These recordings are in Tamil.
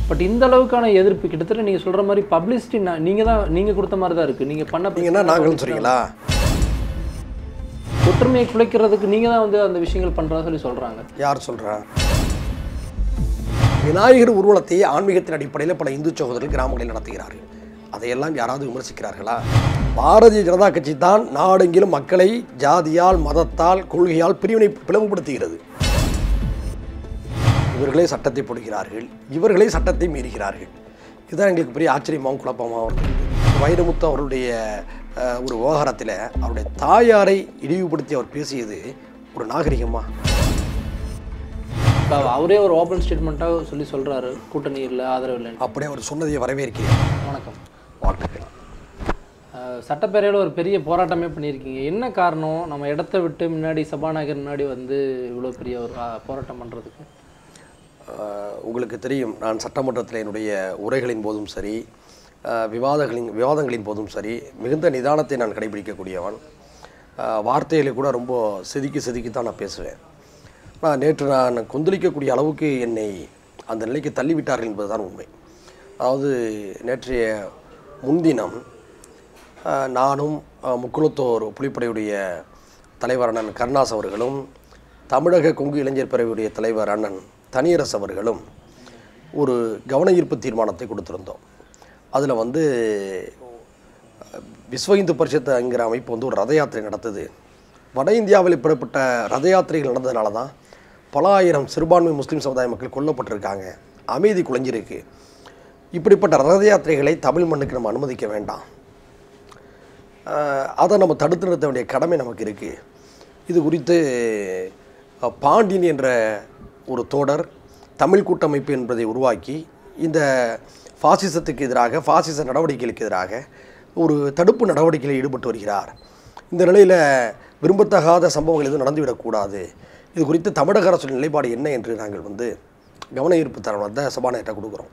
பட் இந்த அளவுக்கான எதிர்ப்பு கிட்டத்தட்ட நீங்கள் சொல்கிற மாதிரி பப்ளிசிட்டி நீங்கள் தான் நீங்கள் கொடுத்த மாதிரி தான் இருக்குது நீங்கள் பண்ண நீங்க என்ன நாங்களும் சொல்றீங்களா ஒற்றுமையை குலைக்கிறதுக்கு நீங்கள் தான் வந்து அந்த விஷயங்கள் பண்ணுறதா சொல்லி சொல்கிறாங்க யார் சொல்றா விநாயகர் ஊர்வலத்தை ஆன்மீகத்தின் அடிப்படையில் பல இந்து சகோதரர்கள் கிராமங்களில் நடத்துகிறார்கள் அதையெல்லாம் யாராவது விமர்சிக்கிறார்களா பாரதிய ஜனதா கட்சி தான் நாடெங்கிலும் மக்களை ஜாதியால் மதத்தால் கொள்கையால் பிரிவினை பிளவுபடுத்துகிறது இவர்களே சட்டத்தை போடுகிறார்கள் இவர்களே சட்டத்தை மீறுகிறார்கள் இதுதான் எங்களுக்கு பெரிய ஆச்சரியமாகவும் குழப்பமாகவும் இருந்தது வைரமுத்து அவருடைய அஹ், ஒரு விவகாரத்தில் அவருடைய தாயாரை இழிவுபடுத்தி அவர் பேசியது ஒரு நாகரிகமா இப்போ அவரே ஒரு ஓப்பன் ஸ்டேட்மெண்ட்டாக சொல்லி சொல்கிறாரு கூட்டணி இல்லை ஆதரவு இல்லைன்னு அப்படியே அவர் சொன்னதை வரவேற்கிறேன் வணக்கம் வாழ்த்துக்கள் அஹ், சட்டப்பேரவையில் ஒரு பெரிய போராட்டமே பண்ணியிருக்கீங்க என்ன காரணம் நம்ம இடத்த விட்டு முன்னாடி சபாநாயகர் முன்னாடி வந்து இவ்வளோ பெரிய ஒரு அஹ், போராட்டம் பண்ணுறதுக்கு ஆஹ் உங்களுக்கு தெரியும் நான் சட்டமன்றத்தில் என்னுடைய உரைகளின் போதும் சரி ஆஹ் விவாதங்களின் விவாதங்களின் போதும் சரி மிகுந்த நிதானத்தை நான் கடைபிடிக்கக்கூடியவன் ஆஹ் வார்த்தைகளை கூட ரொம்ப செதுக்கி செதுக்கி தான் நான் பேசுவேன் ஆனால் நேற்று நான் கொந்தளிக்கக்கூடிய அளவுக்கு என்னை அந்த நிலைக்கு தள்ளிவிட்டார்கள் என்பதுதான் உண்மை அதாவது நேற்றைய முன்தினம் ஆஹ் நானும் ஆஹ் முக்குளத்தோர் புலிப்படையுடைய தலைவர் அண்ணன் கருணாஸ் அவர்களும் தமிழக கொங்கு இளைஞர் பேரவையுடைய தலைவர் அண்ணன் தனியரசு அவர்களும் ஒரு கவன ஈர்ப்பு தீர்மானத்தை கொடுத்திருந்தோம் அதில் வந்து அஹ், விஸ்வ இந்து பரிஷத்துங்கிற அமைப்பு வந்து ஒரு ரத யாத்திரை நடத்துது வட இந்தியாவில் பெறப்பட்ட ரத யாத்திரைகள் நடந்ததுனால தான் பல ஆயிரம் சிறுபான்மை முஸ்லீம் சமுதாய மக்கள் கொல்லப்பட்டிருக்காங்க அமைதி குலைஞ்சிருக்கு இப்படிப்பட்ட ரத யாத்திரைகளை தமிழ் மண்ணுக்கு நம்ம அனுமதிக்க வேண்டாம் ஆஹ் அதை நம்ம தடுத்து நிறுத்த வேண்டிய கடமை நமக்கு இருக்குது இது குறித்து அஹ், பாண்டியன் என்ற ஒரு தோடர் தமிழ் கூட்டமைப்பு என்பதை உருவாக்கி இந்த பாசிசத்துக்கு எதிராக பாசிச நடவடிக்கைகளுக்கு எதிராக ஒரு தடுப்பு நடவடிக்கையில் ஈடுபட்டு வருகிறார் இந்த நிலையில் விரும்பத்தகாத சம்பவங்கள் எதுவும் நடந்துவிடக்கூடாது இது குறித்து தமிழக அரசின் நிலைப்பாடு என்ன என்று நாங்கள் வந்து கவன ஈர்ப்பு தரத்தை சபாநாயகர்கிட்ட கொடுக்குறோம்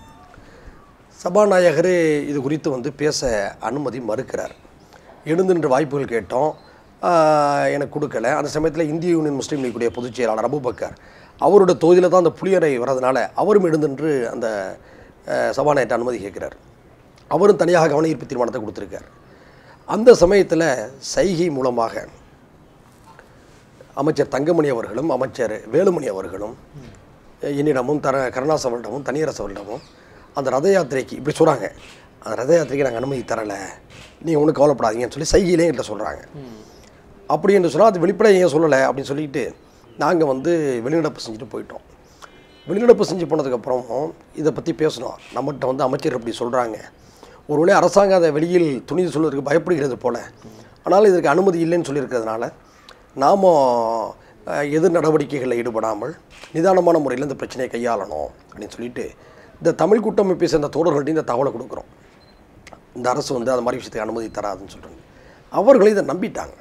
சபாநாயகர் இது குறித்து வந்து பேச அனுமதி மறுக்கிறார் எழுந்து நின்று வாய்ப்புகள் கேட்டோம் ஆஹ் எனக்கு கொடுக்கல அந்த சமயத்தில் இந்திய யூனியன் முஸ்லீம் லீக்குடைய பொதுச் செயலாளர் அபுபக்கர் அவரோட தொகுதியில் தான் அந்த புளியரை வர்றதுனால அவரும் எழுந்து நின்று அந்த ஆஹ் சபாநாயகர்ட்ட அனுமதி கேட்குறார் அவரும் தனியாக கவன ஈர்ப்பு தீர்மானத்தை கொடுத்துருக்கார் அந்த சமயத்தில் சைகை மூலமாக அமைச்சர் தங்கமணி அவர்களும் அமைச்சர் வேலுமணி அவர்களும் என்னிடமும் தர கருணாஸ் அவரிடமும் தனியரசு அவரிடமும் அந்த ரத யாத்திரைக்கு இப்படி சொல்கிறாங்க அந்த ரத யாத்திரைக்கு நாங்கள் அனுமதி தரலை நீங்கள் ஒன்றும் கவலைப்படாதீங்கன்னு சொல்லி சைகையிலே என்கிட்ட சொல்கிறாங்க அப்படி என்று சொன்னால் அது வெளிப்படை ஏன் சொல்லலை அப்படின்னு சொல்லிட்டு நாங்கள் வந்து வெளிநடப்பு செஞ்சுட்டு போயிட்டோம் வெளிநடப்பு செஞ்சு போனதுக்கப்புறமும் இதை பற்றி பேசணும் நம்மகிட்ட வந்து அமைச்சர் இப்படி சொல்கிறாங்க ஒருவேளை அரசாங்கம் அதை வெளியில் துணிந்து சொல்வதற்கு பயப்படுகிறது போல ஆனால் இதற்கு அனுமதி இல்லைன்னு சொல்லியிருக்கிறதுனால நாம் எதிர் நடவடிக்கைகளில் ஈடுபடாமல் நிதானமான முறையில் இந்த பிரச்சனையை கையாளணும் அப்படின்னு சொல்லிட்டு இந்த தமிழ் கூட்டமைப்பை சேர்ந்த தோழர்கள்ட்ட இந்த தகவலை கொடுக்குறோம் இந்த அரசு வந்து அந்த மாதிரி விஷயத்துக்கு அனுமதி தராதுன்னு சொல்கிறாங்க அவர்களும் இதை நம்பிட்டாங்க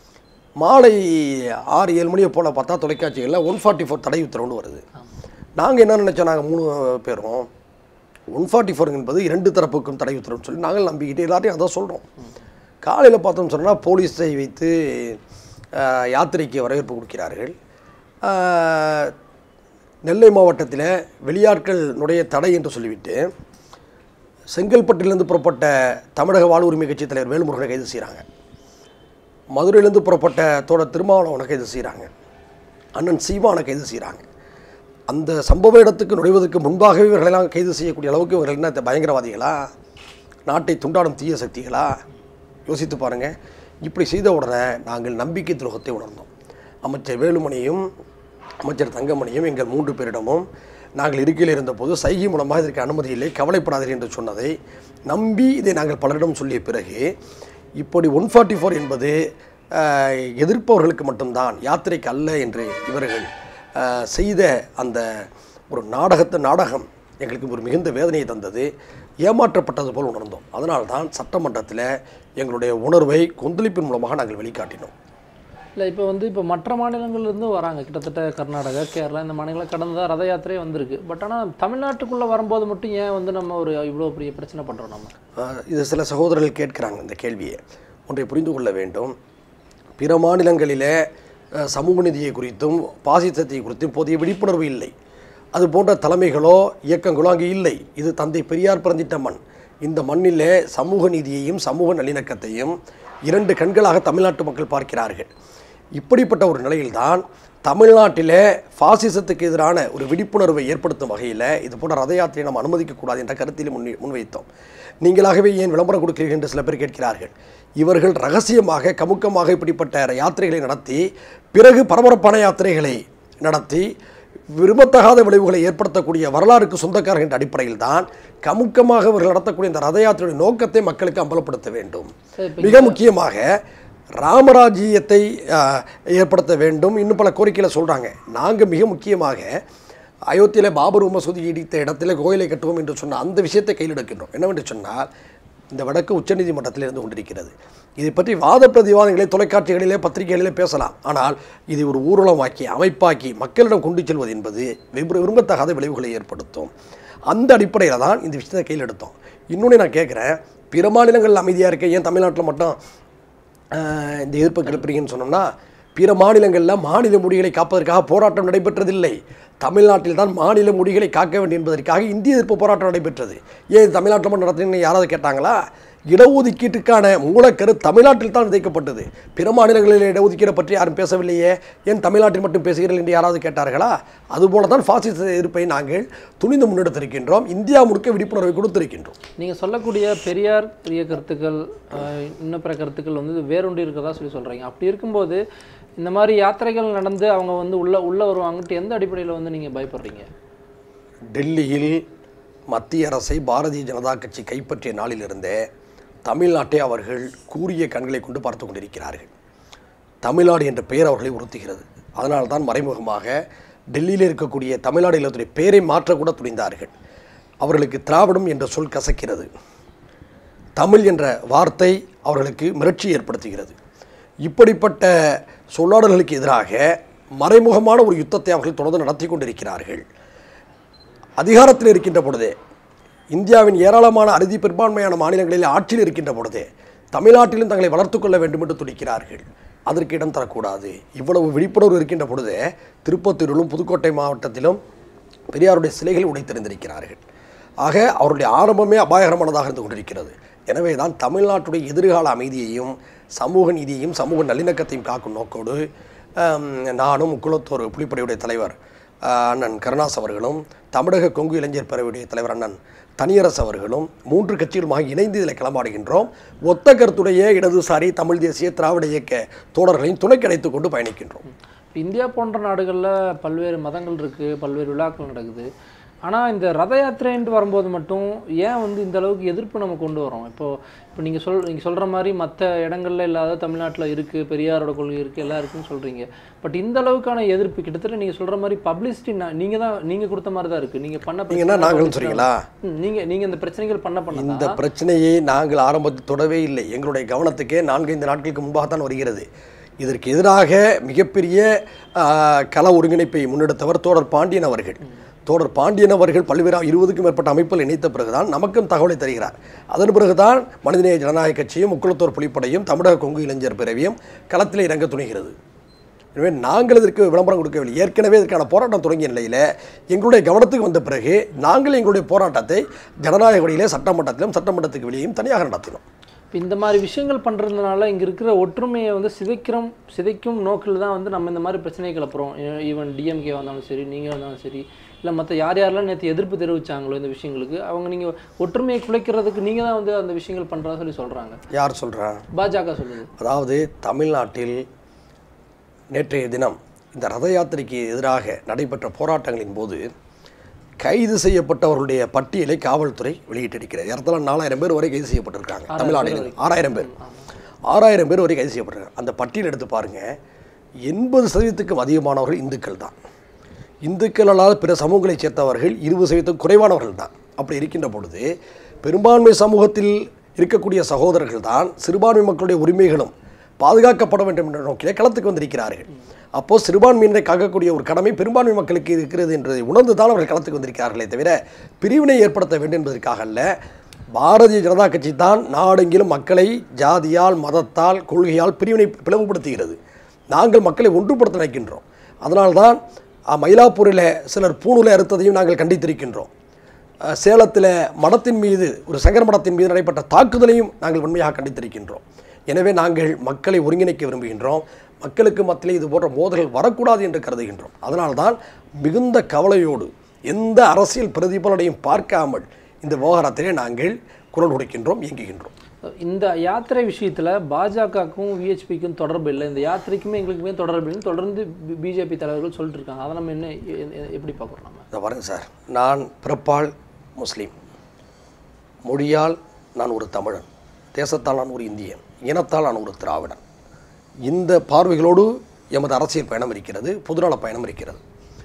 மாலை ஆறு ஏழு மணியை போல் பார்த்தா தொலைக்காட்சிகளில் ஒன் ஃபார்ட்டி ஃபோர் தடை உத்தரவுன்னு வருது நாங்கள் என்ன நினச்சோம் நாங்கள் மூணு பேரும் ஒன் ஃபார்ட்டி ஃபோர் என்பது இரண்டு தரப்புக்கும் தடை உத்தரவுன்னு சொல்லி நாங்கள் நம்பிக்கிட்டு எல்லாத்தையும் அதான் சொல்கிறோம் காலையில் பார்த்தோம்னு சொன்னால் போலீஸை வைத்து ஆஹ், யாத்திரைக்கு வரவேற்பு கொடுக்கிறார்கள் ஆஹ், நெல்லை மாவட்டத்தில் வெளியாட்கள் நுடைய தடை என்று சொல்லிவிட்டு செங்கல்பட்டிலிருந்து புறப்பட்ட தமிழக வாழ் உரிமை கட்சி தலைவர் வேலுமுருகனை கைது செய்கிறாங்க மதுரையிலேருந்து புறப்பட்ட தோழர் திருமாவளவனை கைது செய்கிறாங்க அண்ணன் சீமானை கைது செய்கிறாங்க அந்த சம்பவ இடத்துக்கு நுழைவதற்கு முன்பாகவே இவர்களெல்லாம் கைது செய்யக்கூடிய அளவுக்கு இவர்கள் என்ன பயங்கரவாதிகளா நாட்டை துண்டாடும் தீய சக்திகளா யோசித்து பாருங்கள் இப்படி செய்த உடனே நாங்கள் நம்பிக்கை துரோகத்தை உணர்ந்தோம் அமைச்சர் வேலுமணியும் அமைச்சர் தங்கமணியும் எங்கள் மூன்று பேரிடமும் நாங்கள் இருக்கையில் இருந்தபோது சைகை மூலமாக இதற்கு அனுமதி இல்லை கவலைப்படாதீர்கள் என்று சொன்னதை நம்பி இதை நாங்கள் பலரிடம் சொல்லிய பிறகு இப்படி ஒன் ஃபார்ட்டி ஃபோர் என்பது ஆஹ், எதிர்ப்பவர்களுக்கு மட்டும்தான் யாத்திரைக்கு அல்ல என்று இவர்கள் ஆஹ், செய்த அந்த ஒரு நாடகத்தை நாடகம் எங்களுக்கு ஒரு மிகுந்த வேதனையை தந்தது ஏமாற்றப்பட்டது போல் உணர்ந்தோம் அதனால்தான் சட்டமன்றத்தில் எங்களுடைய உணர்வை கொந்தளிப்பின் மூலமாக நாங்கள் வெளிக்காட்டினோம் இல்லை இப்போ வந்து இப்போ மற்ற மாநிலங்கள்லேருந்து வராங்க கிட்டத்தட்ட கர்நாடகா கேரளா இந்த மாநிலங்கள் கடந்த ரத யாத்திரையே வந்திருக்கு பட் ஆனால் தமிழ்நாட்டுக்குள்ளே வரும்போது மட்டும் ஏன் வந்து நம்ம ஒரு இவ்வளோ பெரிய பிரச்சனை பண்ணுறோம் நம்ம ஆஹ் இது சில சகோதரர்கள் கேட்கிறாங்க இந்த கேள்வியை ஒன்றை புரிந்து கொள்ள வேண்டும் பிற மாநிலங்களிலே ஆஹ் சமூக நீதியை குறித்தும் பாசிசத்தை குறித்தும் போதிய விழிப்புணர்வு இல்லை அது போன்ற தலைமைகளோ இயக்கங்களோ அங்கே இல்லை இது தந்தை பெரியார் பிறந்திட்ட மண் இந்த மண்ணிலே சமூக நீதியையும் சமூக நல்லிணக்கத்தையும் இரண்டு கண்களாக தமிழ்நாட்டு மக்கள் பார்க்கிறார்கள் இப்படிப்பட்ட ஒரு நிலையில்தான் தமிழ்நாட்டிலே பாசிசத்துக்கு எதிரான ஒரு விழிப்புணர்வை ஏற்படுத்தும் வகையில் இது போன்ற ரத யாத்திரையை நாம் அனுமதிக்கக்கூடாது என்ற கருத்தில் முன் முன்வைத்தோம் நீங்களாகவே ஏன் விளம்பரம் கொடுக்கிறீர்கள் என்று சில பேர் கேட்கிறார்கள் இவர்கள் ரகசியமாக கமுக்கமாக இப்படிப்பட்ட யாத்திரைகளை நடத்தி பிறகு பரபரப்பான யாத்திரைகளை நடத்தி விரும்பத்தகாத விளைவுகளை ஏற்படுத்தக்கூடிய வரலாறுக்கு சொந்தக்காரர்கள் என்ற அடிப்படையில் தான் கமுக்கமாக இவர்கள் நடத்தக்கூடிய இந்த ரத யாத்திரையுடைய நோக்கத்தை மக்களுக்கு அம்பலப்படுத்த வேண்டும் சரி, இப்ப மிக முக்கியமாக ராமராஜ்யத்தை ஆஹ், ஏற்படுத்த வேண்டும் இன்னும் பல கோரிக்கைகளை சொல்கிறாங்க நாங்கள் மிக முக்கியமாக அயோத்தியில் பாபர் மசூதி இடித்த இடத்துல கோயிலை கட்டுவோம் என்று சொன்ன அந்த விஷயத்தை கையில் எடுக்கின்றோம் என்னவென்று சொன்னால் இந்த வடக்கு உச்சநீதிமன்றத்தில் இருந்து கொண்டிருக்கிறது இதை பற்றி வாத பிரதிவாதங்களை தொலைக்காட்சிகளிலே பத்திரிகைகளிலே பேசலாம் ஆனால் இதை ஒரு ஊர்வலமாக்கி அமைப்பாக்கி மக்களிடம் கொண்டு செல்வது என்பது விரும்ப- விரும்பத்தகாத விளைவுகளை ஏற்படுத்தும் அந்த அடிப்படையில் தான் இந்த விஷயத்தை கையில் எடுத்தோம் இன்னொன்று நான் கேட்குறேன் பிற மாநிலங்கள் அமைதியாக இருக்க ஏன் தமிழ்நாட்டில் மட்டும் ஆஹ், இந்த எதிர்ப்பை கிளப்புறீங்கன்னு சொன்னோம்னா பிற மாநிலங்களில் மாநில மொழிகளை காப்பதற்காக போராட்டம் நடைபெற்றதில்லை தமிழ்நாட்டில் தான் மாநில மொழிகளை காக்க வேண்டும் என்பதற்காக இந்திய எதிர்ப்பு போராட்டம் நடைபெற்றது ஏன் இது தமிழ்நாட்டில் மட்டும் நடத்துறீங்கன்னு யாராவது கேட்டாங்களா இடஒதுக்கீட்டுக்கான மூலக்கரு தமிழ்நாட்டில் தான் விதைக்கப்பட்டது பிற மாநிலங்களில் இடஒதுக்கீடை பற்றி யாரும் பேசவில்லையே ஏன் தமிழ்நாட்டில் மட்டும் பேசுகிறீர்கள் என்று யாராவது கேட்டார்களா அதுபோல தான் பாசிச எதிர்ப்பை நாங்கள் துணிந்து முன்னெடுத்திருக்கின்றோம் இந்தியா முழுக்க விழிப்புணர்வை கொடுத்திருக்கின்றோம் நீங்கள் சொல்லக்கூடிய பெரியார் பெரிய கருத்துக்கள் ஆஹ், இன்னும் பிற கருத்துக்கள் வந்து வேரூண்டி இருக்கிறதா சொல்லி சொல்கிறீங்க அப்படி இருக்கும்போது இந்த மாதிரி யாத்திரைகள் நடந்து அவங்க வந்து உள்ள உள்ள வருவாங்கன்ட்டு எந்த அடிப்படையில் வந்து நீங்கள் பயப்படுறீங்க டெல்லியில் மத்திய அரசை பாரதிய ஜனதா கட்சி கைப்பற்றிய நாளிலிருந்தே தமிழ்நாட்டை அவர்கள் கூரிய கண்களை கொண்டு பார்த்து கொண்டிருக்கிறார்கள் தமிழ்நாடு என்ற பெயர் அவர்களை உறுத்துகிறது அதனால் தான் மறைமுகமாக டெல்லியில் இருக்கக்கூடிய தமிழ்நாடு இல்லத்துடைய பெயரை மாற்றக்கூட துணிந்தார்கள் அவர்களுக்கு திராவிடம் என்ற சொல் கசக்கிறது தமிழ் என்ற வார்த்தை அவர்களுக்கு மிரட்சி ஏற்படுத்துகிறது இப்படிப்பட்ட சொல்லாடல்களுக்கு எதிராக மறைமுகமான ஒரு யுத்தத்தை அவர்கள் தொடர்ந்து நடத்தி கொண்டிருக்கிறார்கள் அதிகாரத்தில் இருக்கின்ற பொழுதே இந்தியாவின் ஏராளமான அறுதி பெரும்பான்மையான மாநிலங்களில் ஆட்சியில் இருக்கின்ற பொழுதே தமிழ்நாட்டிலும் தங்களை வளர்த்துக் கொள்ள வேண்டும் என்று துடிக்கிறார்கள் அதற்கு இடம் தரக்கூடாது இவ்வளவு விழிப்புணர்வு இருக்கின்ற பொழுதே திருப்பத்தூரிலும் புதுக்கோட்டை மாவட்டத்திலும் பெரியாருடைய சிலைகள் உடைத்தெறிந்திருக்கிறார்கள் ஆக அவருடைய ஆரம்பமே அபாயகரமானதாக இருந்து கொண்டிருக்கிறது எனவே தான் தமிழ்நாட்டுடைய எதிர்கால அமைதியையும் சமூக நீதியையும் சமூக நல்லிணக்கத்தையும் காக்கும் நோக்கோடு ஆம், நானும் குளத்தூர் புலிப்படையுடைய தலைவர் ஆஹ், அண்ணன் கருணாஸ் அவர்களும் தமிழக கொங்கு இளைஞர் பேரவையுடைய தலைவர் அண்ணன் தனியரசு அவர்களும் மூன்று கட்சிகளுமாக இணைந்து இதில் களமாடுகின்றோம் ஒத்த கருத்துடைய இடதுசாரி தமிழ் தேசிய திராவிட இயக்க தோழர்களையும் துணை கிடைத்துக் கொண்டு பயணிக்கின்றோம் இப்ப இந்தியா போன்ற நாடுகளில் பல்வேறு மதங்கள் இருக்குது பல்வேறு விழாக்கள் நடக்குது ஆனால் இந்த ரத யாத்திரைன்ட்டு வரும்போது மட்டும் ஏன் வந்து இந்த அளவுக்கு எதிர்ப்பு நம்ம கொண்டு வரோம் இப்போ இப்போ நீங்கள் சொல் நீங்கள் சொல்கிற மாதிரி மற்ற இடங்கள்ல இல்லாத தமிழ்நாட்டில் இருக்குது பெரியாரோட கொள்கை இருக்குது எல்லாம் இருக்குன்னு சொல்கிறீங்க பட் இந்த அளவுக்கான எதிர்ப்பு கிட்டத்தட்ட நீங்கள் சொல்கிற மாதிரி பப்ளிசிட்டி நீங்கள் தான் நீங்கள் கொடுத்த மாதிரி தான் இருக்குது நீங்கள் பண்ண நீங்க என்ன நாங்களும் சொல்றீங்களா நீங்கள் நீங்கள் இந்த பிரச்சனைகள் பண்ண பண்ண இந்த பிரச்சனையை நாங்கள் ஆரம்பத்தில் தொடவே இல்லை எங்களுடைய கவனத்துக்கே நான்கைந்து நாட்களுக்கு முன்பாகத்தான் வருகிறது இதற்கு எதிராக மிகப்பெரிய ஆஹ், கள ஒருங்கிணைப்பை முன்னெடுத்தவர் தோழர் பாண்டியன் அவர்கள் தோழர் பாண்டியன் அவர்கள் பல்வேறு இருபதுக்கும் மேற்பட்ட அமைப்பில் இணைத்த பிறகுதான் நமக்கும் தகவலை தருகிறார் அதன் பிறகுதான் மனிதநேய ஜனநாயக கட்சியும் முக்குளத்தோர் புலிப்படையும் தமிழக கொங்கு இளைஞர் பிறவியும் களத்தில் இறங்க துணிகிறது எனவே நாங்கள் இதற்கு விளம்பரம் கொடுக்கவில்லை ஏற்கனவே இதற்கான போராட்டம் தொடங்கிய நிலையில் எங்களுடைய கவனத்துக்கு வந்த பிறகு நாங்கள் எங்களுடைய போராட்டத்தை ஜனநாயக வழியிலே சட்டமன்றத்திலும் சட்டமன்றத்துக்கு வெளியேயும் தனியாக நடத்தினோம் இப்போ இந்த மாதிரி விஷயங்கள் பண்ணுறதுனால இங்கே இருக்கிற ஒற்றுமையை வந்து சிதைக்கிறோம் சிதைக்கும் நோக்கில் தான் வந்து நம்ம இந்த மாதிரி பிரச்சனையை கிளப்புறோம் ஈவன் டிஎம்கே வந்தாலும் சரி நீங்கள் வந்தாலும் சரி இல்லை மற்ற யார் யாரெல்லாம் நேற்று எதிர்ப்பு தெரிவிச்சாங்களோ இந்த விஷயங்களுக்கு அவங்க நீங்கள் ஒற்றுமையை குலைக்கிறதுக்கு நீங்கள் தான் வந்து அந்த விஷயங்கள் பண்ணுறதா சொல்லி சொல்கிறாங்க யார் சொல்கிறா பாஜக சொல்லுது அதாவது தமிழ்நாட்டில் நேற்றைய தினம் இந்த ரத யாத்திரைக்கு எதிராக நடைபெற்ற போராட்டங்களின் போது கைது செய்யப்பட்டவர்களுடைய பட்டியலை காவல்துறை வெளியிட்டிருக்கிறது இடத்துல நாலாயிரம் பேர் வரை கைது செய்யப்பட்டிருக்காங்க தமிழ்நாட்டில் ஆறாயிரம் பேர் ஆறாயிரம் பேர் வரை கைது செய்யப்பட்டிருக்காங்க அந்த பட்டியல் எடுத்து பாருங்க எண்பது சதவீதத்துக்கும் அதிகமானவர்கள் இந்துக்கள் தான் இந்துக்கள் அல்லாத பிற சமூகங்களைச் சேர்ந்தவர்கள் இருபது சதவீதம் குறைவானவர்கள் தான் அப்படி இருக்கின்ற பொழுது பெரும்பான்மை சமூகத்தில் இருக்கக்கூடிய சகோதரர்கள் தான் சிறுபான்மை மக்களுடைய உரிமைகளும் பாதுகாக்கப்பட வேண்டும் என்ற நோக்கிலே களத்துக்கு வந்திருக்கிறார்கள் அப்போ சிறுபான்மையினரை காக்கக்கூடிய ஒரு கடமை பெரும்பான்மை மக்களுக்கு இருக்கிறது என்பதை உணர்ந்து தான் அவர்கள் களத்துக்கு வந்திருக்கிறார்களே தவிர பிரிவினை ஏற்படுத்த வேண்டும் என்பதற்காக அல்ல பாரதிய ஜனதா கட்சி தான் நாடெங்கிலும் மக்களை ஜாதியால் மதத்தால் கொள்கையால் பிரிவினை பிளவுபடுத்துகிறது நாங்கள் மக்களை ஒன்றுபடுத்த நினைக்கின்றோம் அதனால்தான் அஹ், மயிலாப்பூரில் சிலர் பூணூலை அறுத்ததையும் நாங்கள் கண்டித்திருக்கின்றோம் அஹ், சேலத்தில் மடத்தின் மீது ஒரு சங்கர மடத்தின் மீது நடைபெற்ற தாக்குதலையும் நாங்கள் உண்மையாக கண்டித்திருக்கின்றோம் எனவே நாங்கள் மக்களை ஒருங்கிணைக்க விரும்புகின்றோம் மக்களுக்கு மத்தியிலே இது போன்ற மோதல்கள் வரக்கூடாது என்று கருதுகின்றோம் அதனால்தான் மிகுந்த கவலையோடு எந்த அரசியல் பிரதிபலனையும் பார்க்காமல் இந்த விவகாரத்திலே நாங்கள் குரல் கொடுக்கின்றோம் இயங்குகின்றோம் இந்த யாத்திரை விஷயத்துல பாஜகவுக்கும் விஹெச்பிக்கும் தொடர்பு இல்லை இந்த யாத்திரைக்குமே எங்களுக்குமே தொடர்பு இல்லைன்னு தொடர்ந்து பிஜேபி தலைவர்கள் சொல்லிட்டு இருக்காங்க அதை நம்ம என்ன எ- எ- எப்படி பார்க்குறோம் நம்ம இதை பாருங்க சார் நான் பிறப்பால் முஸ்லீம் மொழியால் நான் ஒரு தமிழன் தேசத்தால் நான் ஒரு இந்தியன் இனத்தால் நான் ஒரு திராவிடன் இந்த பார்வைகளோடு எமது அரசியல் பயணம் இருக்கிறது பொதுநல பயணம் இருக்கிறது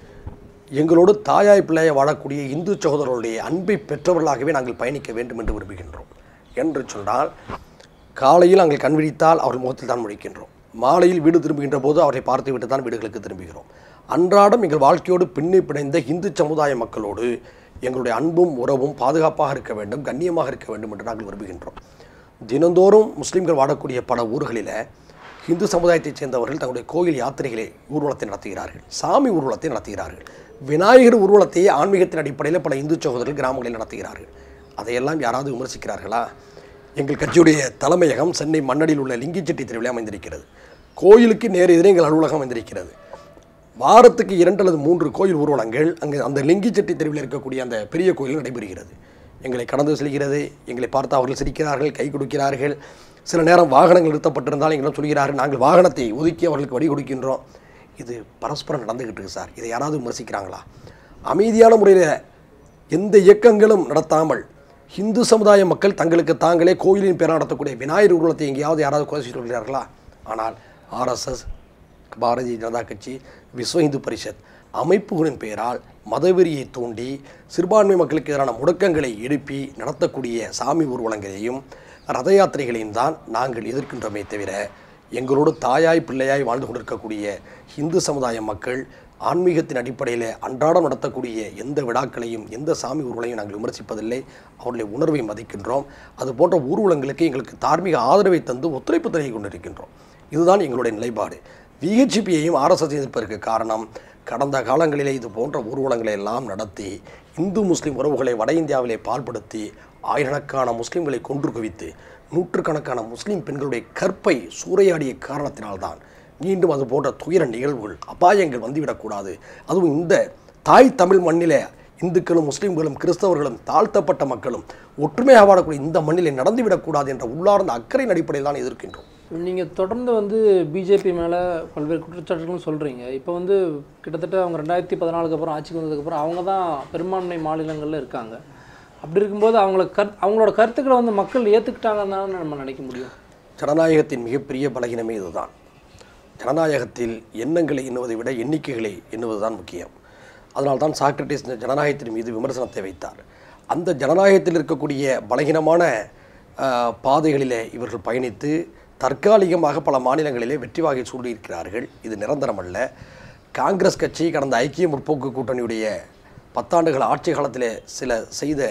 எங்களோடு தாயாய் பிள்ளையை வாழக்கூடிய இந்து சகோதரர்களுடைய அன்பை பெற்றவர்களாகவே நாங்கள் பயணிக்க வேண்டும் என்று விரும்புகின்றோம் என்று சொன்னால் காலையில் நாங்கள் கண் விழித்தால் அவர்கள் முகத்தில் தான் முழிக்கின்றோம் மாலையில் வீடு திரும்புகின்ற போது அவரை பார்த்து விட்டு தான் வீடுகளுக்கு திரும்புகிறோம் அன்றாடம் எங்கள் வாழ்க்கையோடு பின்னி பிணைந்த இந்து சமுதாய மக்களோடு எங்களுடைய அன்பும் உறவும் பாதுகாப்பாக இருக்க வேண்டும் கண்ணியமாக இருக்க வேண்டும் என்று நாங்கள் விரும்புகின்றோம் தினந்தோறும் முஸ்லீம்கள் வாழக்கூடிய பல ஊர்களில் இந்து சமுதாயத்தைச் சேர்ந்தவர்கள் தங்களுடைய கோயில் யாத்திரைகளை ஊர்வலத்தை நடத்துகிறார்கள் சாமி ஊர்வலத்தை நடத்துகிறார்கள் விநாயகர் ஊர்வலத்தையே ஆன்மீகத்தின் அடிப்படையில் பல இந்து சகோதரர்கள் கிராமங்களில் நடத்துகிறார்கள் அதையெல்லாம் யாராவது விமர்சிக்கிறார்களா எங்கள் கட்சியுடைய தலைமையகம் சென்னை மண்ணடியில் உள்ள லிங்கிச்செட்டி தெருவில் அமைந்திருக்கிறது கோயிலுக்கு நேர் எதிரே எங்கள் அலுவலகம் அமைந்திருக்கிறது வாரத்துக்கு இரண்டு அல்லது மூன்று கோயில் ஊர்வலங்கள் அங்கே அந்த லிங்கிச்செட்டி தெருவில் இருக்கக்கூடிய அந்த பெரிய கோயில் நடைபெறுகிறது எங்களை கடந்து செல்கிறது எங்களை பார்த்து அவர்கள் சிரிக்கிறார்கள் கை கொடுக்கிறார்கள் சில நேரம் வாகனங்கள் நிறுத்தப்பட்டிருந்தால் எங்களிடம் சொல்கிறார்கள் நாங்கள் வாகனத்தை ஒதுக்கி அவர்களுக்கு வழி கொடுக்கின்றோம் இது பரஸ்பரம் நடந்துகிட்டு இருக்கு சார் இதை யாராவது விமர்சிக்கிறாங்களா அமைதியான முறையில் எந்த இயக்கங்களும் நடத்தாமல் இந்து சமுதாய மக்கள் தங்களுக்கு தாங்களே கோயிலின் பேராக நடத்தக்கூடிய விநாயகர் ஊர்வலத்தை எங்கேயாவது யாராவது குறை செய்து வருகிறார்களா ஆனால் ஆர்எஸ்எஸ் பாரதிய ஜனதா கட்சி விஸ்வ இந்து பரிஷத் அமைப்புகளின் பெயரால் மதவெறியை தூண்டி சிறுபான்மை மக்களுக்கு எதிரான முடக்கங்களை எழுப்பி நடத்தக்கூடிய சாமி ஊர்வலங்களையும் ரத யாத்திரைகளையும் தான் நாங்கள் எதிர்க்கின்றோமே தவிர எங்களோடு தாயாய் பிள்ளையாய் வாழ்ந்து கொண்டிருக்கக்கூடிய இந்து சமுதாய மக்கள் ஆன்மீகத்தின் அடிப்படையில் அன்றாடம் நடத்தக்கூடிய எந்த விழாக்களையும் எந்த சாமி ஊர்வலையும் நாங்கள் விமர்சிப்பதில்லை அவருடைய உணர்வை மதிக்கின்றோம் அது போன்ற ஊர்வலங்களுக்கு எங்களுக்கு தார்மீக ஆதரவை தந்து ஒத்துழைப்பு தருகி கொண்டிருக்கின்றோம் இதுதான் எங்களுடைய நிலைப்பாடு விஹெச்பியையும் ஆர்எஸ்எஸ் எதிர்ப்பதற்கு காரணம் கடந்த காலங்களிலே இது போன்ற ஊர்வலங்களை எல்லாம் நடத்தி இந்து முஸ்லிம் உறவுகளை வட இந்தியாவிலே பால்படுத்தி ஆயிரக்கணக்கான முஸ்லிம்களை கொன்று குவித்து நூற்றுக்கணக்கான முஸ்லிம் பெண்களுடைய கற்பை சூறையாடிய காரணத்தினால்தான் மீண்டும் அது போன்ற துயர நிகழ்வுகள் அபாயங்கள் வந்துவிடக்கூடாது அதுவும் இந்த தாய் தமிழ் மண்ணிலே இந்துக்களும் முஸ்லிம்களும் கிறிஸ்தவர்களும் தாழ்த்தப்பட்ட மக்களும் ஒற்றுமையாக வாழக்கூடிய இந்த மண்ணிலே நடந்துவிடக்கூடாது என்ற உள்ளார்ந்த அக்கறையின் அடிப்படையில் தான் எதிர்க்கின்றோம் நீங்கள் தொடர்ந்து வந்து பிஜேபி மேலே பல்வேறு குற்றச்சாட்டுகளும் சொல்கிறீங்க இப்போ வந்து கிட்டத்தட்ட அவங்க ரெண்டாயிரத்தி பதினாலுக்கு அப்புறம் ஆட்சிக்கு வந்ததுக்கப்புறம் அவங்க தான் பெரும்பான்மை மாநிலங்களில் இருக்காங்க அப்படி இருக்கும்போது அவங்கள கரு அவங்களோட கருத்துக்களை வந்து மக்கள் ஏற்றுக்கிட்டாங்கன்னு தானே நம்ம நினைக்க முடியும் ஜனநாயகத்தின் மிகப்பெரிய பலகீனமே இதுதான் ஜனநாயகத்தில் எண்ணங்களை எண்ணுவதை விட எண்ணிக்கைகளை எண்ணுவதுதான் முக்கியம் அதனால்தான் சாக்ரட்டிஸ் இந்த ஜனநாயகத்தின் மீது விமர்சனத்தை வைத்தார் அந்த ஜனநாயகத்தில் இருக்கக்கூடிய பலகீனமான ஆஹ், பாதைகளிலே இவர்கள் பயணித்து தற்காலிகமாக பல மாநிலங்களிலே வெற்றி வாகை சூடியிருக்கிறார்கள் இது நிரந்தரமல்ல காங்கிரஸ் கட்சி கடந்த ஐக்கிய முற்போக்கு கூட்டணியுடைய பத்தாண்டுகள் ஆட்சி காலத்திலே சில செய்த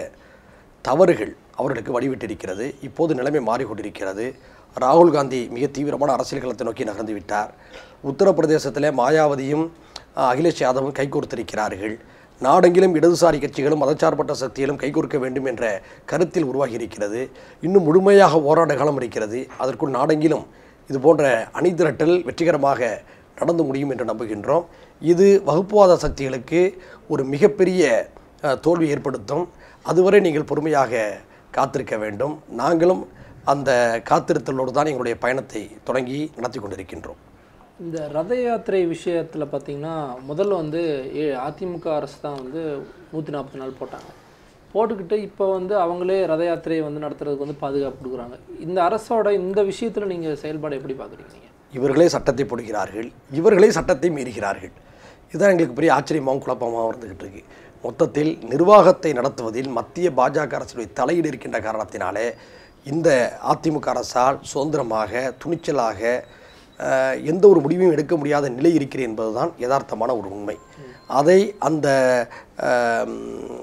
தவறுகள் அவர்களுக்கு வழிவிட்டிருக்கிறது இப்போது நிலைமை மாறிக்கொண்டிருக்கிறது ராகுல் காந்தி மிக தீவிரமான அரசியல் களத்தை நோக்கி நகர்ந்து விட்டார் உத்தரப்பிரதேசத்தில் மாயாவதியும் அஹ், அகிலேஷ் யாதவும் கைகோர்த்திருக்கிறார்கள் நாடெங்கிலும் இடதுசாரி கட்சிகளும் மதச்சார்பற்ற சக்திகளும் கைகோர்க்க வேண்டும் என்ற கருத்தில் உருவாகி இருக்கிறது இன்னும் முழுமையாக போராட்ட காலம் இருக்கிறது அதற்குள் நாடெங்கிலும் இது போன்ற அணி திரட்டல் வெற்றிகரமாக நடந்து முடியும் என்று நம்புகின்றோம் இது வகுப்புவாத சக்திகளுக்கு ஒரு மிகப்பெரிய அஹ், தோல்வி ஏற்படுத்தும் அதுவரை நீங்கள் பொறுமையாக காத்திருக்க வேண்டும் நாங்களும் அந்த காத்திருத்தலோடு தான் எங்களுடைய பயணத்தை தொடங்கி நடத்தி கொண்டிருக்கின்றோம் இந்த ரத யாத்திரை விஷயத்தில் பார்த்தீங்கன்னா முதல்ல வந்து ஏ- அதிமுக அரசு தான் வந்து நூற்றி நாற்பத்தி நாலு போட்டாங்க போட்டுக்கிட்டு இப்போ வந்து அவங்களே ரத யாத்திரையை வந்து நடத்துறதுக்கு வந்து பாதுகாப்பு கொடுக்குறாங்க இந்த அரசோட இந்த விஷயத்தில் நீங்கள் செயல்பாடு எப்படி பார்க்குறீங்க நீங்கள் இவர்களே சட்டத்தை போடுகிறார்கள் இவர்களே சட்டத்தை மீறுகிறார்கள் இதுதான் எங்களுக்கு பெரிய ஆச்சரியமாகவும் குழப்பமாகவும் இருந்துகிட்டு இருக்கு மொத்தத்தில் நிர்வாகத்தை நடத்துவதில் மத்திய பாஜக அரசுடைய தலையீடு இருக்கின்ற காரணத்தினாலே இந்த அதிமுக அரசால் சுதந்திரமாக துணிச்சலாக அஹ், எந்த ஒரு முடிவையும் எடுக்க முடியாத நிலை இருக்கிறது என்பதுதான் யதார்த்தமான ஒரு உண்மை அதை அந்த அஹ்,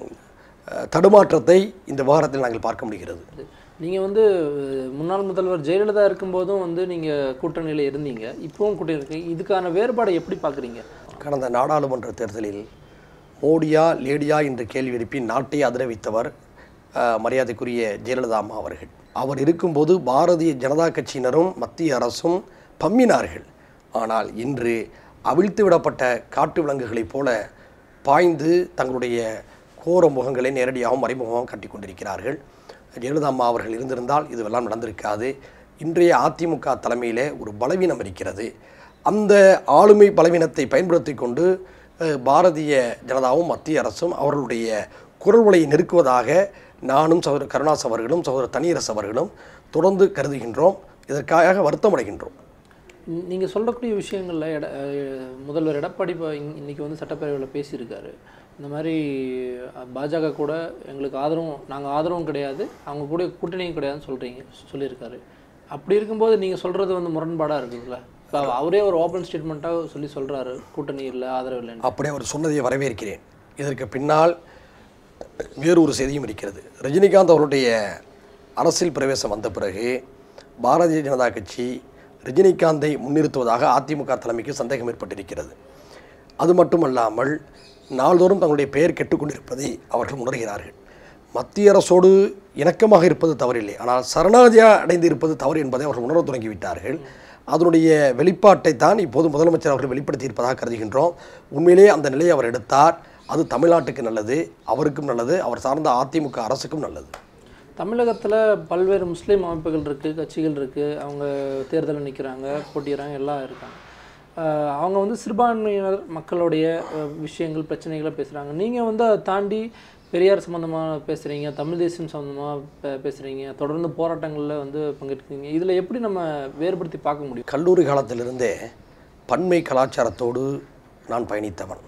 அஹ், தடுமாற்றத்தை இந்த விவகாரத்தில் நாங்கள் பார்க்க முடிகிறது நீங்கள் வந்து அஹ், முன்னாள் முதல்வர் ஜெயலலிதா இருக்கும்போதும் வந்து நீங்கள் கூட்டணியில் இருந்தீங்க இப்போவும் கூட்டணி இருக்கீங்க இதுக்கான வேறுபாடை எப்படி பார்க்குறீங்க கடந்த நாடாளுமன்ற தேர்தலில் மோடியா லேடியா என்று கேள்வி எழுப்பி நாட்டை அதிர வைத்தவர் அஹ், மரியாதைக்குரிய ஜெயலலிதா அம்மா அவர்கள் அவர் இருக்கும்போது பாரதிய ஜனதா கட்சியினரும் மத்திய அரசும் பம்மினார்கள் ஆனால் இன்று அவிழ்த்து விடப்பட்ட காட்டு விலங்குகளைப் போல பாய்ந்து தங்களுடைய கோர முகங்களை நேரடியாகவும் மறைமுகமாகவும் காட்டிக் கொண்டிருக்கிறார்கள் ஜெயலலிதா அம்மா அவர்கள் இருந்திருந்தால் இதுவெல்லாம் நடந்திருக்காது இன்றைய அதிமுக தலைமையிலே ஒரு பலவீனம் இருக்கிறது அந்த ஆளுமை பலவீனத்தை பயன்படுத்தி கொண்டு அஹ், பாரதிய ஜனதாவும் மத்திய அரசும் அவர்களுடைய குரல் வலையை நெருக்குவதாக நானும் சகோதரர் கருணாஸ் அவர்களும் சகோதரர் தனியரசு அவர்களும் தொடர்ந்து கருதுகின்றோம் இதற்காக வருத்தம் அடைகின்றோம் நீங்கள் சொல்லக்கூடிய விஷயங்களில் எட அஹ் முதல்வர் எடப்பாடி இப்போ இன்- இன்னைக்கு வந்து சட்டப்பேரவையில் பேசியிருக்காரு இந்த மாதிரி அஹ், பாஜக கூட எங்களுக்கு ஆதரவும் நாங்கள் ஆதரவும் கிடையாது அவங்க கூட கூட்டணியும் கிடையாதுன்னு சொல்கிறீங்க சொல்லியிருக்காரு அப்படி இருக்கும்போது நீங்கள் சொல்கிறது வந்து முரண்பாடாக இருக்குதுல்ல இப்போ அவரே ஒரு ஓப்பன் ஸ்டேட்மெண்ட்டாக சொல்லி சொல்கிறாரு கூட்டணி இல்லை ஆதரவு இல்லைன்னு அப்படியே அவர் சொன்னதை வரவேற்கிறேன் இதற்கு பின்னால் வேறு ஒரு செய்தியும் இருக்கிறது ரஜினிகாந்த் அவருடைய அரசியல் பிரவேசம் வந்த பிறகு பாரதிய ஜனதா கட்சி ரஜினிகாந்தை முன்னிறுத்துவதாக அதிமுக தலைமைக்கு சந்தேகம் ஏற்பட்டிருக்கிறது அது மட்டுமல்லாமல் நாள்தோறும் தங்களுடைய பெயர் கெட்டுக்கொண்டிருப்பதை அவர்கள் உணர்கிறார்கள் மத்திய அரசோடு இணக்கமாக இருப்பது தவறில்லை ஆனால் சரணாகதியாக அடைந்து இருப்பது தவறு என்பதை அவர்கள் உணரத் தொடங்கிவிட்டார்கள் அதனுடைய வெளிப்பாட்டை தான் இப்போது முதலமைச்சர் அவர்கள் வெளிப்படுத்தி இருப்பதாக கருதுகின்றோம் உண்மையிலேயே அந்த நிலையை அவர் எடுத்தார் அது தமிழ்நாட்டுக்கு நல்லது அவருக்கும் நல்லது அவர் சார்ந்த அதிமுக அரசுக்கும் நல்லது தமிழகத்தில் பல்வேறு முஸ்லீம் அமைப்புகள் இருக்குது கட்சிகள் இருக்குது அவங்க தேர்தலில் நிற்கிறாங்க போட்டிடுறாங்க எல்லாம் இருக்காங்க ஆஹ் அவங்க வந்து சிறுபான்மையினர் மக்களுடைய அஹ், விஷயங்கள் பிரச்சனைகளை பேசுகிறாங்க நீங்கள் வந்து அதை தாண்டி பெரியார் சம்மந்தமாக பேசுகிறீங்க தமிழ் தேசியம் சம்மந்தமாக பே பேசுகிறீங்க தொடர்ந்து போராட்டங்களில் வந்து பங்கெடுக்கிறீங்க இதில் எப்படி நம்ம வேறுபடுத்தி பார்க்க முடியும் கல்லூரி காலத்திலிருந்தே பன்மை கலாச்சாரத்தோடு நான் பயணித்தவன்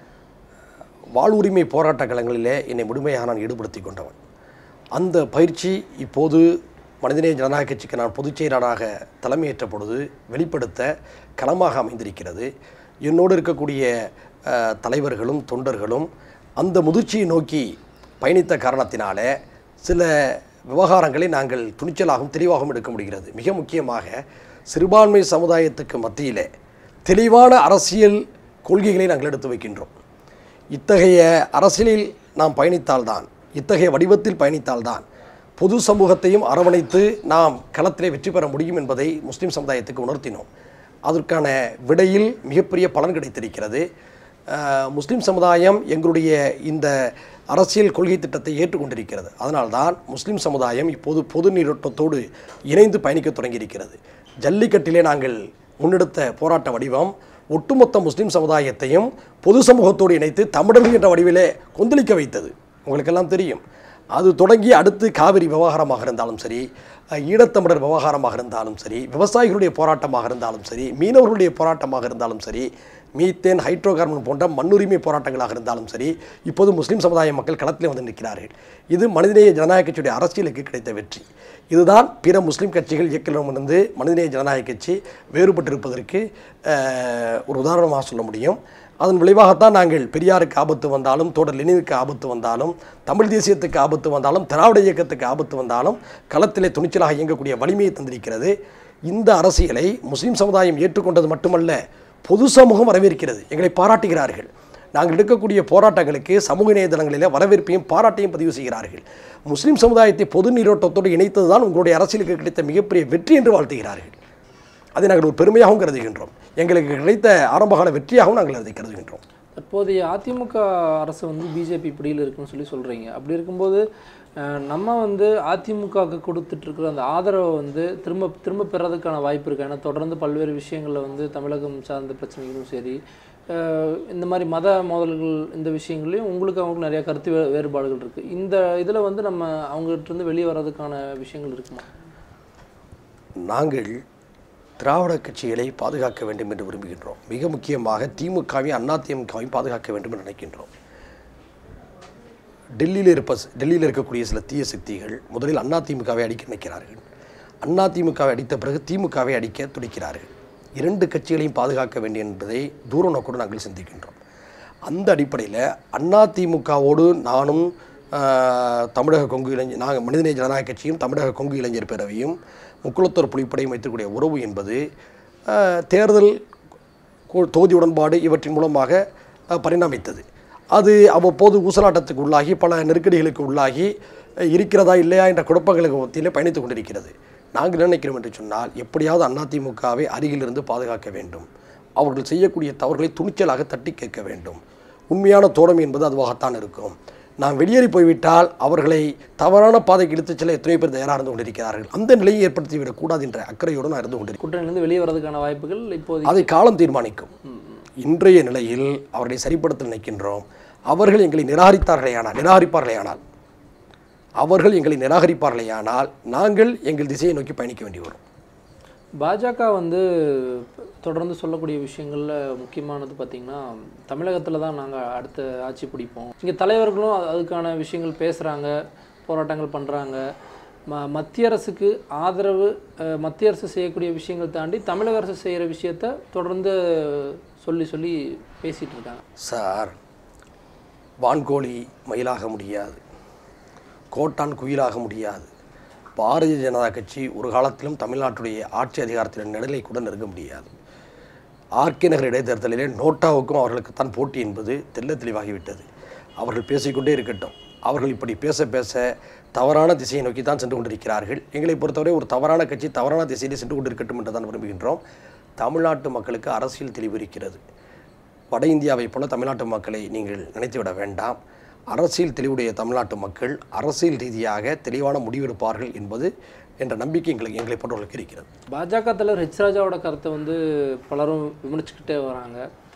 வாழ்வுரிமை போராட்ட களங்களிலே என்னை முழுமையாக நான் ஈடுபடுத்தி கொண்டவன் அந்த பயிற்சி இப்போது மனிதநேய ஜனநாயக கட்சிக்கு நான் பொதுச் செயலாளராக தலைமையேற்ற பொழுது வெளிப்படுத்த களமாக அமைந்திருக்கிறது என்னோடு இருக்கக்கூடிய அஹ், தலைவர்களும் தொண்டர்களும் அந்த முதிர்ச்சியை நோக்கி பயணித்த காரணத்தினாலே சில விவகாரங்களை நாங்கள் துணிச்சலாகவும் தெளிவாகவும் எடுக்க முடிகிறது மிக முக்கியமாக சிறுபான்மை சமுதாயத்துக்கு மத்தியிலே தெளிவான அரசியல் கொள்கைகளை நாங்கள் எடுத்து வைக்கின்றோம் இத்தகைய அரசியலில் நாம் பயணித்தால்தான் இத்தகைய வடிவத்தில் பயணித்தால்தான் பொது சமூகத்தையும் அரவணைத்து நாம் களத்திலே வெற்றி பெற முடியும் என்பதை முஸ்லிம் சமுதாயத்துக்கு உணர்த்தினோம் அதற்கான விடையில் மிகப்பெரிய பலன் கிடைத்திருக்கிறது அஹ், முஸ்லிம் சமுதாயம் எங்களுடைய இந்த அரசியல் கொள்கை திட்டத்தை ஏற்றுக்கொண்டிருக்கிறது அதனால்தான் முஸ்லிம் சமுதாயம் இப்போது பொது நீரோட்டத்தோடு இணைந்து பயணிக்க தொடங்கியிருக்கிறது ஜல்லிக்கட்டிலே நாங்கள் முன்னெடுத்த போராட்ட வடிவம் ஒட்டுமொத்த முஸ்லிம் சமுதாயத்தையும் பொது சமூகத்தோடு இணைத்து தமிழர்கள் என்ற வடிவிலே கொந்தளிக்க வைத்தது உங்களுக்கெல்லாம் தெரியும் அது தொடங்கி அடுத்து காவிரி விவகாரமாக இருந்தாலும் சரி அஹ், ஈழத்தமிழர் விவகாரமாக இருந்தாலும் சரி விவசாயிகளுடைய போராட்டமாக இருந்தாலும் சரி மீனவர்களுடைய போராட்டமாக இருந்தாலும் சரி மீத்தேன் ஹைட்ரோ கார்பன் போன்ற மண்ணுரிமை போராட்டங்களாக இருந்தாலும் சரி இப்போது முஸ்லிம் சமுதாய மக்கள் களத்திலே வந்து நிற்கிறார்கள் இது மனிதநேய ஜனநாயக கட்சியுடைய அரசியலுக்கு கிடைத்த வெற்றி இதுதான் பிற முஸ்லிம் கட்சிகள் இயக்கங்களிடமிருந்து மனிதநேய ஜனநாயக கட்சி வேறுபட்டிருப்பதற்கு அஹ், ஒரு உதாரணமாக சொல்ல முடியும் அதன் விளைவாகத்தான் நாங்கள் பெரியாருக்கு ஆபத்து வந்தாலும் தோடர் லெனினுக்கு ஆபத்து வந்தாலும் தமிழ் தேசியத்துக்கு ஆபத்து வந்தாலும் திராவிட இயக்கத்துக்கு ஆபத்து வந்தாலும் களத்திலே துணிச்சலாக இயங்கக்கூடிய வலிமையை தந்திருக்கிறது இந்த அரசியலை முஸ்லிம் சமுதாயம் ஏற்றுக்கொண்டது மட்டுமல்ல பொது சமூகம் வரவேற்கிறது எங்களை பாராட்டுகிறார்கள் நாங்கள் எடுக்கக்கூடிய போராட்டங்களுக்கு சமூக இணையதளங்களில் வரவேற்பையும் பாராட்டையும் பதிவு செய்கிறார்கள் முஸ்லிம் சமுதாயத்தை பொது நீரோட்டத்தோடு இணைத்ததுதான் உங்களுடைய அரசியலுக்கு கிடைத்த மிகப்பெரிய வெற்றி என்று வாழ்த்துகிறார்கள் அதை நாங்கள் ஒரு பெருமையாகவும் கருதுகின்றோம் எங்களுக்கு கிடைத்த ஆரம்பகால வெற்றியாகவும் நாங்கள் அதை கருதுகின்றோம் தற்போதைய அதிமுக அரசு வந்து பிஜேபி பிடியில் இருக்குன்னு சொல்லி சொல்கிறீங்க அப்படி இருக்கும்போது அஹ், நம்ம வந்து அதிமுகவுக்கு கொடுத்துட்ருக்குற அந்த ஆதரவை வந்து திரும்ப திரும்ப பெறதுக்கான வாய்ப்பு இருக்கு ஏன்னா தொடர்ந்து பல்வேறு விஷயங்களில் வந்து தமிழகம் சார்ந்த பிரச்சனைகளும் சரி அஹ், இந்த மாதிரி மத மோதல்கள் இந்த விஷயங்களையும் உங்களுக்கு அவங்களுக்கு நிறைய கருத்து வே வேறுபாடுகள் இருக்குது இந்த இதில் வந்து நம்ம அவங்ககிட்ட இருந்து வெளியே வர்றதுக்கான விஷயங்கள் இருக்குமா நாங்கள் திராவிட கட்சிகளை பாதுகாக்க வேண்டும் என்று விரும்புகின்றோம் மிக முக்கியமாக திமுகவையும் அண்ணா திமுகவையும் பாதுகாக்க வேண்டும் என்று நினைக்கின்றோம் டெல்லியில் இருப்ப டெல்லியில் இருக்கக்கூடிய சில தீய சக்திகள் முதலில் அண்ணா திமுகவை அடிக்க நினைக்கிறார்கள் அண்ணா திமுகவை அடித்த பிறகு திமுகவை அடிக்க துடிக்கிறார்கள் இரண்டு கட்சிகளையும் பாதுகாக்க வேண்டும் என்பதை தூர நோக்கோடு நாங்கள் சிந்திக்கின்றோம் அந்த அடிப்படையில் அண்ணா திமுகவோடு நானும் ஆஹ், தமிழக கொங்கு இளைஞர் நாங்கள் மனிதநேய ஜனநாயக கட்சியும் தமிழக கொங்கு இளைஞர் பேரவையும் முக்குளத்தூர் புலிப்படையும் வைத்திருக்கக்கூடிய உறவு என்பது ஆஹ், தேர்தல் கோ- தொகுதி உடன்பாடு இவற்றின் மூலமாக அஹ், பரிணமித்தது அது அவ்வப்போது ஊசலாட்டத்துக்கு உள்ளாகி பல நெருக்கடிகளுக்கு உள்ளாகி அஹ், இருக்கிறதா இல்லையா என்ற குழப்பங்களுக்கு மத்தியிலே பயணித்துக் கொண்டிருக்கிறது நாங்கள் என்ன நினைக்கிறோம் என்று சொன்னால் எப்படியாவது அதிமுகவை அருகிலிருந்து பாதுகாக்க வேண்டும் அவர்கள் செய்யக்கூடிய தவறுகளை துணிச்சலாக தட்டி கேட்க வேண்டும் உண்மையான தோழமை என்பது அதுவாகத்தான் இருக்கும் நாம் வெளியேறி போய்விட்டால் அவர்களை தவறான பாதைக்கு இழுத்துச் செல்ல எத்தனை பேர் தயாராக இருந்து கொண்டிருக்கிறார்கள் அந்த நிலையை ஏற்படுத்திவிடக் கூடாது என்ற அக்கறையோடு நான் இருந்து கொண்டிருக்கிறேன் கூட்டணியிலேருந்து வெளியே வரதுக்கான வாய்ப்புகள் இப்போதைக்கு அதை காலம் தீர்மானிக்கும் இன்றைய நிலையில் அவர்களை சரிப்படுத்த நினைக்கின்றோம் அவர்கள் எங்களை நிராகரித்தார்களேயானால் நிராகரிப்பார்களேயானால் அவர்கள் எங்களை நிராகரிப்பார்களேயானால் நாங்கள் எங்கள் திசையை நோக்கி பயணிக்க வேண்டி வரும் பாஜக வந்து தொடர்ந்து சொல்லக்கூடிய விஷயங்களில் முக்கியமானது பார்த்திங்கன்னா தமிழகத்தில் தான் நாங்கள் அடுத்த ஆட்சி பிடிப்போம் இங்கே தலைவர்களும் அது- அதுக்கான விஷயங்கள் பேசுகிறாங்க போராட்டங்கள் பண்ணுறாங்க ம மத்திய அரசுக்கு ஆதரவு அஹ், மத்திய அரசு செய்யக்கூடிய விஷயங்கள் தாண்டி தமிழக அரசு செய்கிற விஷயத்த தொடர்ந்து சொல்லி சொல்லி பேசிகிட்டு இருக்காங்க சார் வான்கோழி மயிலாக முடியாது கோட்டான் குயிலாக முடியாது பாரதிய ஜனதா கட்சி ஒரு காலத்திலும் தமிழ்நாட்டுடைய ஆட்சி அதிகாரத்தில் நெடலை கூட நெருங்க முடியாது ஆர்கே நகர் இடைத்தேர்தலிலே நோட்டாவுக்கும் அவர்களுக்குத்தான் போட்டி என்பது தெள்ள தெளிவாகிவிட்டது அவர்கள் பேசிக்கொண்டே இருக்கட்டும் அவர்கள் இப்படி பேச பேச தவறான திசையை நோக்கி தான் சென்று கொண்டிருக்கிறார்கள் எங்களை பொறுத்தவரை ஒரு தவறான கட்சி தவறான திசையிலே சென்று கொண்டிருக்கட்டும் என்று தான் விரும்புகின்றோம் தமிழ்நாட்டு மக்களுக்கு அரசியல் தெளிவு இருக்கிறது வட இந்தியாவைப் போல தமிழ்நாட்டு மக்களை நீங்கள் நினைத்துவிட வேண்டாம் அரசியல் தெளிவுடைய தமிழ்நாட்டு மக்கள் அரசியல் ரீதியாக தெளிவான முடிவெடுப்பார்கள் என்பது என்ற நம்பிக்கை எங்களுக்கு எங்களை போன்றவர்களுக்கு இருக்கிறது பாஜக தலைவர் ஹெச் ராஜாவோட கருத்தை வந்து பலரும் விமர்சிச்சுக்கிட்டே வராங்க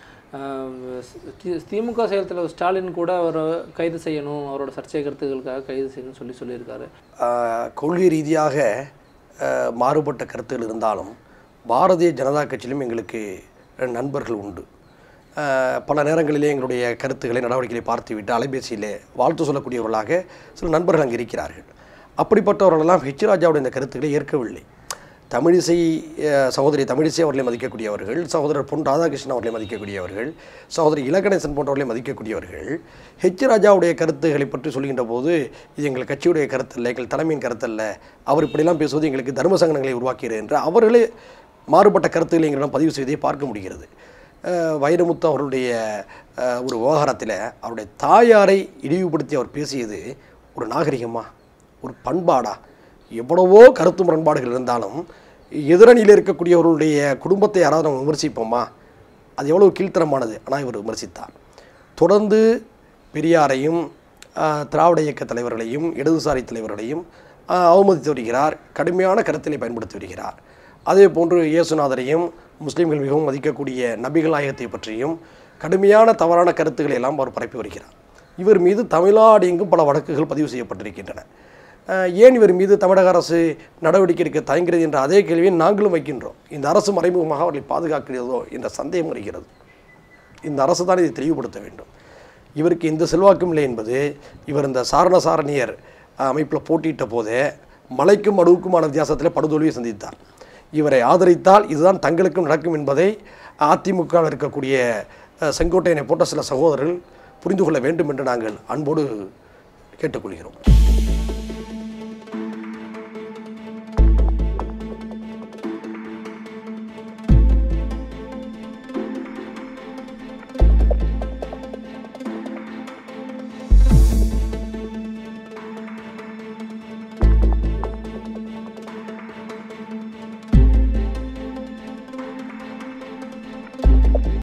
ஆஹ் தி- திமுக செயல் தலைவர் ஸ்டாலின் கூட அவரை கைது செய்யணும் அவரோட சர்ச்சை கருத்துக்களுக்காக கைது செய்யணும்னு சொல்லி சொல்லியிருக்காரு ஆஹ், கொள்கை ரீதியாக ஆஹ், மாறுபட்ட கருத்துகள் இருந்தாலும் பாரதிய ஜனதா கட்சியிலும் எங்களுக்கு நண்பர்கள் உண்டு ஆஹ், பல நேரங்களிலே எங்களுடைய கருத்துக்களை நடவடிக்கைகளை பார்த்துவிட்டு அலைபேசியிலே வாழ்த்து சொல்லக்கூடியவர்களாக சில நண்பர்கள் அங்கே இருக்கிறார்கள் அப்படிப்பட்டவர்களெல்லாம் ஹெச் ராஜாவுடைய இந்த கருத்துக்களை ஏற்கவில்லை தமிழிசை அஹ், சகோதரி தமிழிசை அவர்களை மதிக்கக்கூடியவர்கள் சகோதரர் பொன் ராதாகிருஷ்ணன் அவர்களை மதிக்கக்கூடியவர்கள் சகோதரி இலகணேசன் போன்றவர்களை மதிக்கக்கூடியவர்கள் ஹெச் ராஜாவுடைய கருத்துக்களை பற்றி சொல்கின்ற போது இது எங்கள் கட்சியுடைய கருத்தல்ல எங்கள் தலைமையின் கருத்தல்ல அவர் இப்படிலாம் பேசுவது எங்களுக்கு தர்ம சங்கடங்களை உருவாக்கிறது என்று அவர்களே மாறுபட்ட கருத்துக்களை எங்களிடம் பதிவு செய்வதை பார்க்க முடிகிறது அஹ், வைரமுத்து அவருடைய அஹ், ஒரு விவகாரத்தில் அவருடைய தாயாரை இழிவுபடுத்தி அவர் பேசியது ஒரு நாகரிகமா ஒரு பண்பாடா எவ்வளவோ கருத்து முரண்பாடுகள் இருந்தாலும் எதிரணியில் இருக்கக்கூடியவர்களுடைய குடும்பத்தை யாராவது நம்ம விமர்சிப்போமா அது எவ்வளவு கீழ்த்தரமானது ஆனால் இவர் விமர்சித்தார் தொடர்ந்து பெரியாரையும் ஆஹ், திராவிட இயக்க தலைவர்களையும் இடதுசாரி தலைவர்களையும் ஆஹ், அவமதித்து வருகிறார் கடுமையான கருத்தினை பயன்படுத்தி வருகிறார் அதே போன்று இயேசுநாதரையும் முஸ்லீம்கள் மிகவும் மதிக்கக்கூடிய நபிகள் நாயகத்தை பற்றியும் கடுமையான தவறான கருத்துக்களை எல்லாம் அவர் பரப்பி வருகிறார் இவர் மீது தமிழ்நாடு எங்கும் பல வழக்குகள் பதிவு செய்யப்பட்டிருக்கின்றன அஹ் ஏன் இவர் மீது தமிழக அரசு நடவடிக்கை எடுக்க தயங்குகிறது என்ற அதே கேள்வியை நாங்களும் வைக்கின்றோம் இந்த அரசு மறைமுகமாக அவர்களை பாதுகாக்கிறதோ என்ற சந்தேகம் வருகிறது இந்த அரசு தான் இதை தெளிவுபடுத்த வேண்டும் இவருக்கு எந்த செல்வாக்கும் இல்லை என்பது இவர் இந்த சாரண சாரணியர் அமைப்பில் போட்டியிட்ட போதே மலைக்கும் மடுவுக்குமான வித்தியாசத்தில் படுதோல்வியை சந்தித்தார் இவரை ஆதரித்தால் இதுதான் தங்களுக்கும் நடக்கும் என்பதை அதிமுகவில் இருக்கக்கூடிய அஹ், செங்கோட்டையனை போன்ற சில சகோதரர்கள் புரிந்து கொள்ள வேண்டும் என்று நாங்கள் அன்போடு கேட்டுக்கொள்கிறோம்